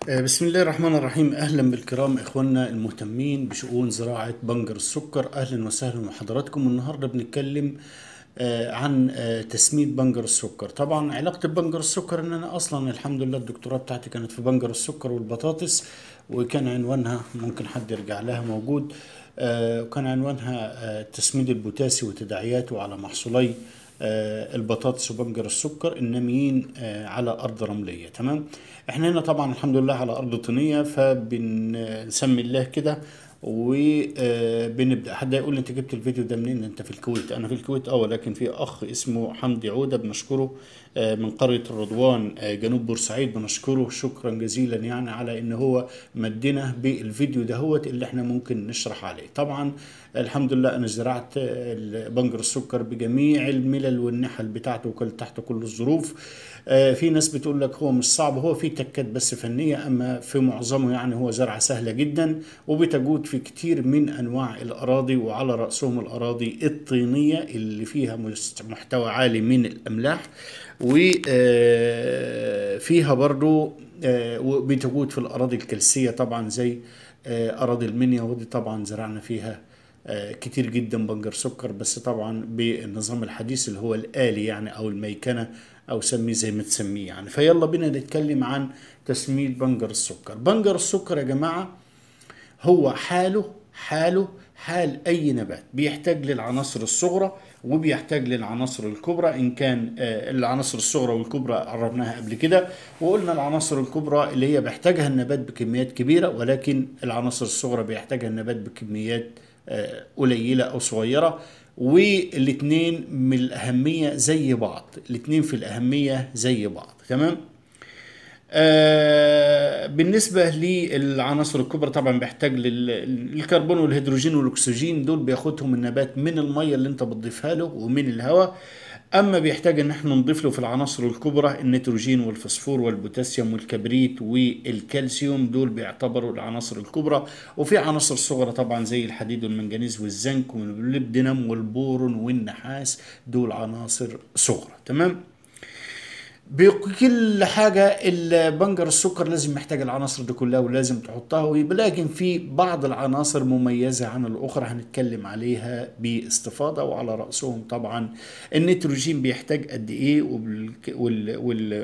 آه، بسم الله الرحمن الرحيم اهلا بالكرام اخواننا المهتمين بشؤون زراعه بنجر السكر اهلا وسهلا بحضراتكم النهارده بنتكلم آه، عن آه، تسميد بنجر السكر طبعا علاقه بنجر السكر ان انا اصلا الحمد لله الدكتوراه بتاعتي كانت في بنجر السكر والبطاطس وكان عنوانها ممكن حد يرجع لها موجود آه، وكان عنوانها آه، تسميد البوتاسي وتداعياته على محصولي آه، البطاطس وبنجر السكر الناميين آه، على ارض رمليه تمام احنا هنا طبعا الحمد لله على ارض طينيه فبنسمي الله كده وبنبدا حد يقول لي انت جبت الفيديو ده منين انت في الكويت انا في الكويت اه ولكن في اخ اسمه حمدي عوده بنشكره آه، من قريه الرضوان آه، جنوب بورسعيد بنشكره شكرا جزيلا يعني على ان هو مدنا بالفيديو دهوت اللي احنا ممكن نشرح عليه طبعا الحمد لله انا زرعت آه، بنجر السكر بجميع الملل والنحل بتاعته وكل تحت كل الظروف آه، في ناس بتقول لك هو مش صعب هو في تكات بس فنيه اما في معظمه يعني هو زرعه سهله جدا وبتجود في كتير من انواع الاراضي وعلى راسهم الاراضي الطينيه اللي فيها مست- محتوى عالي من الاملاح وفيها برضو آه، وبتجود في الاراضي الكلسيه طبعا زي آه، اراضي المنيا ودي طبعا زرعنا فيها آه، كتير جدا بنجر سكر بس طبعا بالنظام الحديث اللي هو الآلي يعني أو الميكنة أو سميه زي ما تسميه يعني فيلا بينا نتكلم عن تسميد بنجر السكر بنجر السكر يا جماعة هو حاله حاله حال أي نبات بيحتاج للعناصر الصغرى وبيحتاج للعناصر الكبرى إن كان آه، العناصر الصغرى والكبرى عرفناها قبل كده وقلنا العناصر الكبرى اللي هي بيحتاجها النبات بكميات كبيرة ولكن العناصر الصغرى بيحتاجها النبات بكميات آه، قليلة أو صغيرة والاثنين من الأهمية زي بعض الاثنين في الأهمية زي بعض تمام آه بالنسبة للعناصر الكبرى طبعا بيحتاج للكربون والهيدروجين والأكسجين دول بياخدهم النبات من المية اللي انت بتضيفها له ومن الهواء اما بيحتاج ان احنا نضيف له في العناصر الكبرى النيتروجين والفوسفور والبوتاسيوم والكبريت والكالسيوم دول بيعتبروا العناصر الكبرى وفي عناصر صغرى طبعا زي الحديد والمنجنيز والزنك والليبدينم والبورون والنحاس دول عناصر صغرى تمام بكل حاجة البنجر السكر لازم محتاج العناصر دي كلها ولازم تحطها ولكن في بعض العناصر مميزة عن الأخرى هنتكلم عليها باستفاضة وعلى رأسهم طبعا النيتروجين بيحتاج قد إيه والك- وال وال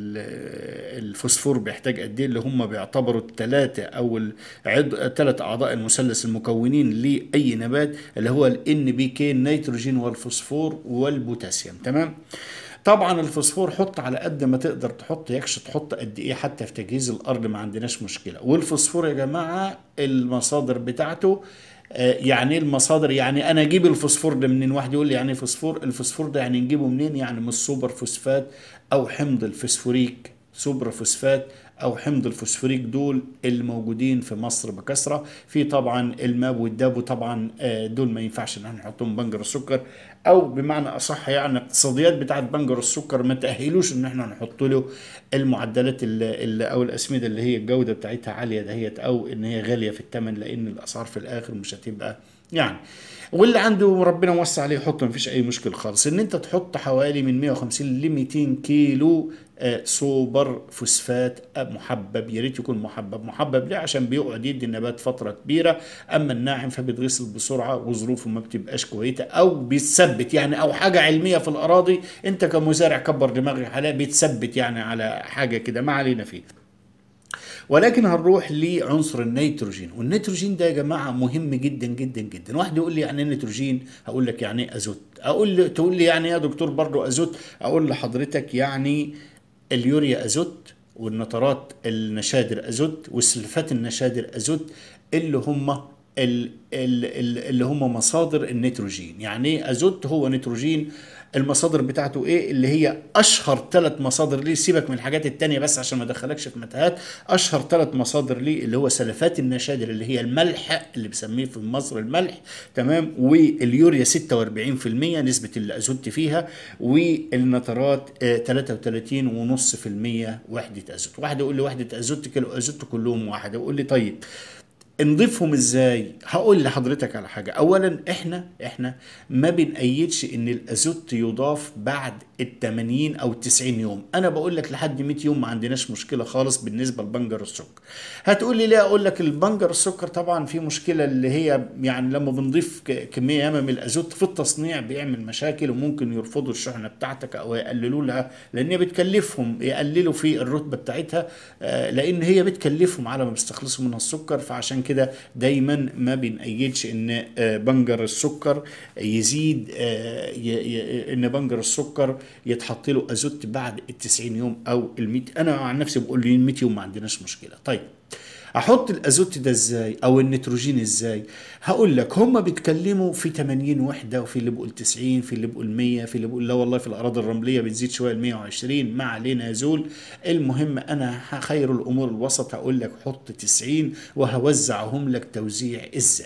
والفوسفور بيحتاج قد إيه اللي هم بيعتبروا الثلاثة أو العضو ثلاث أعضاء المثلث المكونين لأي نبات اللي هو ال NPK النيتروجين والفوسفور والبوتاسيوم تمام طبعا الفوسفور حط على قد ما تقدر تحط يكش تحط قد ايه حتى في تجهيز الارض ما عندناش مشكله والفوسفور يا جماعه المصادر بتاعته آه، يعني ايه المصادر يعني انا اجيب الفوسفور ده منين واحد يقول لي يعني إيه فوسفور الفوسفور ده يعني نجيبه منين يعني من السوبر فوسفات او حمض الفوسفوريك سوبر فوسفات او حمض الفوسفوريك دول اللي موجودين في مصر بكثره في طبعا الماب والداب وطبعا آه، دول ما ينفعش ان احنا نحطهم بنجر السكر او بمعنى اصح يعني الاقتصاديات بتاعت بنجر السكر ما تاهلوش ان احنا نحط له المعدلات اللي اللي او الاسمده اللي هي الجوده بتاعتها عاليه دهيت او ان هي غاليه في الثمن لان الاسعار في الاخر مش هتبقى يعني واللي عنده ربنا موسع عليه يحط مفيش اي مشكله خالص ان انت تحط حوالي من 150 ل 200 كيلو آه، سوبر فوسفات آه، محبب يا ريت يكون محبب محبب ليه عشان بيقعد يدي النبات فتره كبيره اما الناعم فبيتغسل بسرعه وظروفه ما بتبقاش كويسه او بيتثبت يعني او حاجه علميه في الاراضي انت كمزارع كبر دماغك عليها بيتثبت يعني على حاجه كده ما علينا فيه ولكن هنروح لعنصر النيتروجين والنيتروجين ده يا جماعه مهم جدا جدا جدا واحد يقول لي يعني ايه نيتروجين هقول لك يعني ايه ازوت اقول له تقول لي يعني ايه يا دكتور برضو ازوت اقول لحضرتك يعني اليوريا ازوت والنترات النشادر ازوت والسلفات النشادر ازوت اللي هم ال- ال- ال- اللي هم مصادر النيتروجين يعني ايه ازوت هو نيتروجين المصادر بتاعته ايه اللي هي اشهر ثلاث مصادر ليه سيبك من الحاجات التانية بس عشان ما ادخلكش في متاهات اشهر ثلاث مصادر ليه اللي هو سلفات النشادر اللي هي الملح اللي بسميه في مصر الملح تمام واليوريا 46% نسبة الازوت فيها والنترات آه، 33.5% وحدة ازوت واحد يقول لي وحدة ازوت كيلو ازوت كلهم واحد يقول لي طيب نضيفهم ازاي هقول لحضرتك على حاجه اولا احنا احنا ما بنأيدش ان الازوت يضاف بعد ال 80 او 90 يوم انا بقول لك لحد 100 يوم ما عندناش مشكله خالص بالنسبه لبنجر السكر هتقول لي ليه اقول لك البنجر السكر طبعا في مشكله اللي هي يعني لما بنضيف ك- كميه ياما من الازوت في التصنيع بيعمل مشاكل وممكن يرفضوا الشحنه بتاعتك او يقللوا لها لان هي بتكلفهم يقللوا في الرتبه بتاعتها آه، لان هي بتكلفهم على ما بيستخلصوا منها السكر فعشان كده دايما ما بنأيدش ان آه، بنجر السكر يزيد آه، ي- ي- ان بنجر السكر يتحط له ازوت بعد ال 90 يوم او ال 100 انا عن نفسي بقول لي 100 يوم ما عندناش مشكله طيب احط الازوت ده ازاي او النيتروجين ازاي هقول لك هم بيتكلموا في 80 وحده وفي اللي بيقول 90 في اللي بيقول 100 في اللي بيقول لا والله في الاراضي الرمليه بتزيد شويه ل 120 ما علينا يزول المهم انا خير الامور الوسط هقول لك حط 90 وهوزعهم لك توزيع ازاي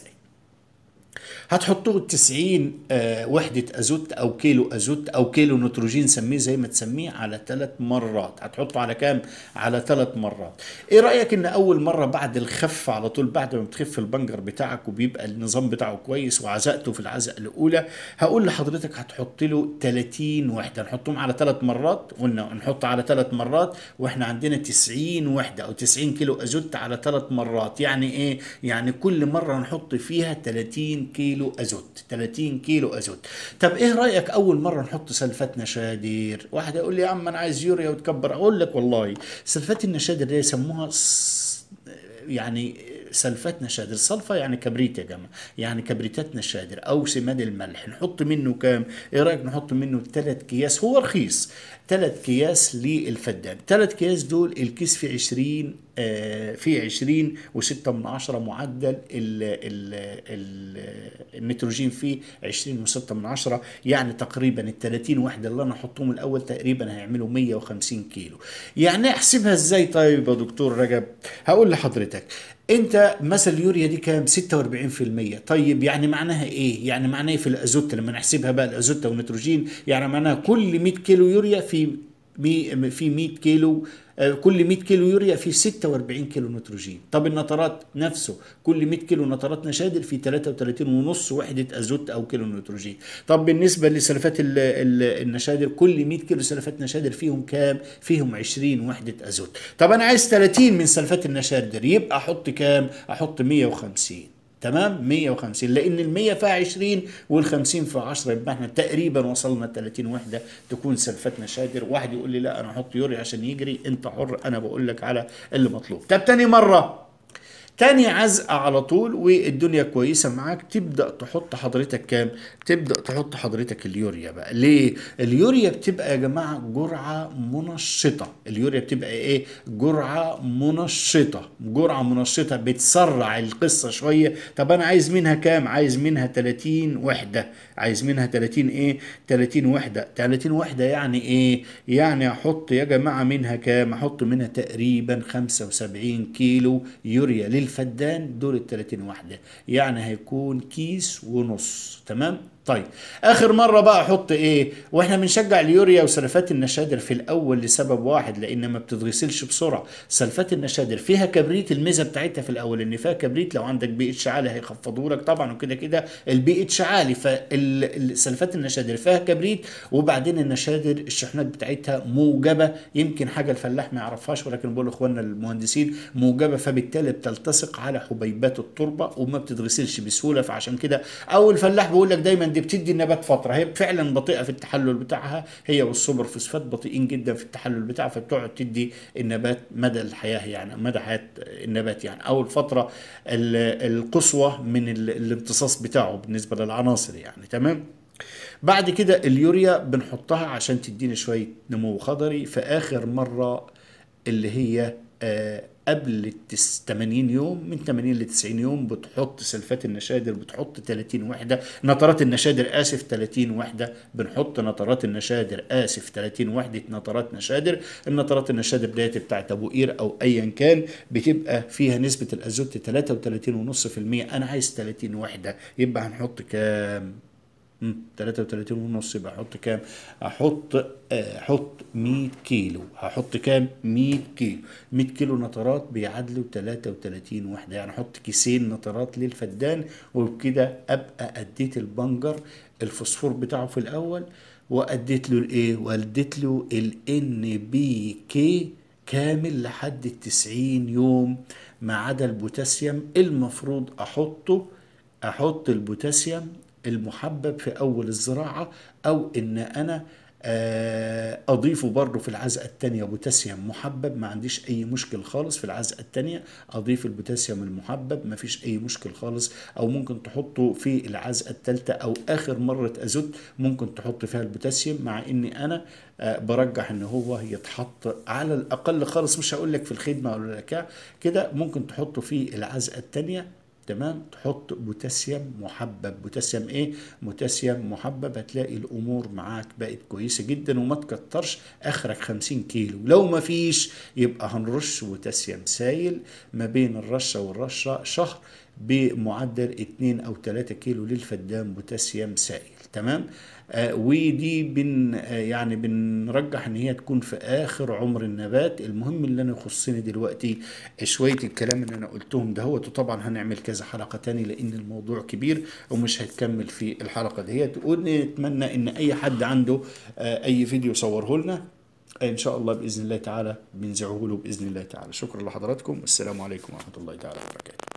هتحطوه 90 آه، وحدة أزوت أو كيلو أزوت أو كيلو نيتروجين سميه زي ما تسميه على ثلاث مرات هتحطه على كام؟ على ثلاث مرات إيه رأيك إن أول مرة بعد الخف على طول بعد ما بتخف البنجر بتاعك وبيبقى النظام بتاعه كويس وعزقته في العزقة الأولى هقول لحضرتك هتحط له 30 وحدة نحطهم على ثلاث مرات قلنا نحط على ثلاث مرات وإحنا عندنا 90 وحدة أو 90 كيلو أزوت على ثلاث مرات يعني إيه؟ يعني كل مرة نحط فيها 30 كيلو ازوت 30 كيلو ازوت طب ايه رايك اول مره نحط سلفات نشادر واحد يقول لي يا عم انا عايز يوريا وتكبر اقول لك والله سلفات النشادر دي يسموها ص- يعني سلفات نشادر صلفة يعني كبريت يا جماعة يعني كبريتات نشادر أو سماد الملح نحط منه كام إيه رأيك نحط منه ثلاث أكياس هو رخيص ثلاث أكياس للفدان ثلاث أكياس دول الكيس في 20 آه في 20 و6 من عشرة معدل ال ال ال النيتروجين فيه 20 و6 من عشرة يعني تقريبا ال 30 وحدة اللي أنا أحطهم الأول تقريبا هيعملوا 150 كيلو يعني أحسبها إزاي طيب يا دكتور رجب هقول لحضرتك انت مثلا اليوريا دي كام 46% طيب يعني معناها ايه يعني معناها ايه في الازوت لما نحسبها بقى الازوت والنيتروجين يعني معناها كل 100 كيلو يوريا في مي في 100 كيلو آه، كل 100 كيلو يوريا في 46 كيلو نيتروجين طب النترات نفسه كل 100 كيلو نترات نشادر في 33 ونص وحدة ازوت او كيلو نيتروجين طب بالنسبة لسلفات ال- ال- النشادر كل 100 كيلو سلفات نشادر فيهم كام فيهم 20 وحدة ازوت طب انا عايز 30 من سلفات النشادر يبقى احط كام احط 150 تمام 150 لان ال 100 فيها 20 وال 50 فيها 10 يبقى احنا تقريبا وصلنا 30 وحده تكون سلفات نشادر واحد يقول لي لا انا احط يوري عشان يجري انت حر انا بقول لك على اللي مطلوب طب تاني مره تاني عزقة على طول والدنيا كويسة معاك تبدأ تحط حضرتك كام تبدأ تحط حضرتك اليوريا بقى ليه اليوريا بتبقى يا جماعة جرعة منشطة اليوريا بتبقى ايه جرعة منشطة جرعة منشطة بتسرع القصة شوية طب انا عايز منها كام عايز منها 30 وحدة عايز منها 30 ايه 30 وحدة 30 وحدة يعني ايه يعني احط يا جماعة منها كام احط منها تقريبا 75 كيلو يوريا للفدان دول ال 30 وحدة يعني هيكون كيس ونص تمام طيب اخر مره بقى احط ايه واحنا بنشجع اليوريا وسلفات النشادر في الاول لسبب واحد لان ما بتتغسلش بسرعه سلفات النشادر فيها كبريت الميزه بتاعتها في الاول ان فيها كبريت لو عندك بي اتش عالي هيخفضوا لك طبعا وكده كده البي اتش عالي فالسلفات النشادر فيها كبريت وبعدين النشادر الشحنات بتاعتها موجبه يمكن حاجه الفلاح ما يعرفهاش ولكن بقول لاخواننا المهندسين موجبه فبالتالي بتلتصق على حبيبات التربه وما بتتغسلش بسهوله فعشان كده او الفلاح بيقول لك دايما دي بتدي النبات فتره هي فعلا بطيئه في التحلل بتاعها هي والسوبر فوسفات بطيئين جدا في التحلل بتاعها فبتقعد تدي النبات مدى الحياه يعني مدى حياه النبات يعني او الفتره ال- القصوى من ال- الامتصاص بتاعه بالنسبه للعناصر يعني تمام بعد كده اليوريا بنحطها عشان تدينا شويه نمو خضري في اخر مره اللي هي آه قبل التس 80 يوم من 80 ل 90 يوم بتحط سلفات النشادر بتحط 30 وحده نترات النشادر اسف 30 وحده بنحط نترات النشادر اسف 30 وحده نترات نشادر النترات النشادر ديت بتاعت ابو قير او ايا كان بتبقى فيها نسبه الازوت 33.5% انا عايز 30 وحده يبقى هنحط كام مم، 33 ونص يبقى احط كام احط آه، احط 100 كيلو هحط كام 100 كيلو 100 كيلو نترات بيعادلوا 33 وحده يعني احط كيسين نترات للفدان وبكده ابقى اديت البنجر الفوسفور بتاعه في الاول واديت له الايه واديت له الان بي كي كامل لحد التسعين يوم ما عدا البوتاسيوم المفروض احطه احط البوتاسيوم المحبب في اول الزراعه او ان انا آه، اضيفه برضه في العزقه الثانيه بوتاسيوم محبب ما عنديش اي مشكل خالص في العزقه الثانيه اضيف البوتاسيوم المحبب ما فيش اي مشكل خالص او ممكن تحطه في العزقه الثالثه او اخر مره ازوت ممكن تحط فيها البوتاسيوم مع اني انا آه، برجح ان هو يتحط على الاقل خالص مش هقول لك في الخدمه ولا لك كده ممكن تحطه في العزقه الثانيه تمام تحط بوتاسيوم محبب بوتاسيوم ايه بوتاسيوم محبب هتلاقي الامور معاك بقت كويسه جدا وما تكترش اخرك 50 كيلو لو ما فيش يبقى هنرش بوتاسيوم سايل ما بين الرشه والرشه شهر بمعدل 2 او 3 كيلو للفدان بوتاسيوم سائل تمام آه ودي بن آه يعني بنرجح ان هي تكون في اخر عمر النبات المهم اللي انا يخصني دلوقتي شويه الكلام اللي انا قلتهم ده هو طبعا هنعمل كذا حلقه تاني لان الموضوع كبير ومش هتكمل في الحلقه ديت ونتمنى ان اي حد عنده آه اي فيديو صوره لنا ان شاء الله باذن الله تعالى بنزعه له باذن الله تعالى شكرا لحضراتكم والسلام عليكم ورحمه الله تعالى وبركاته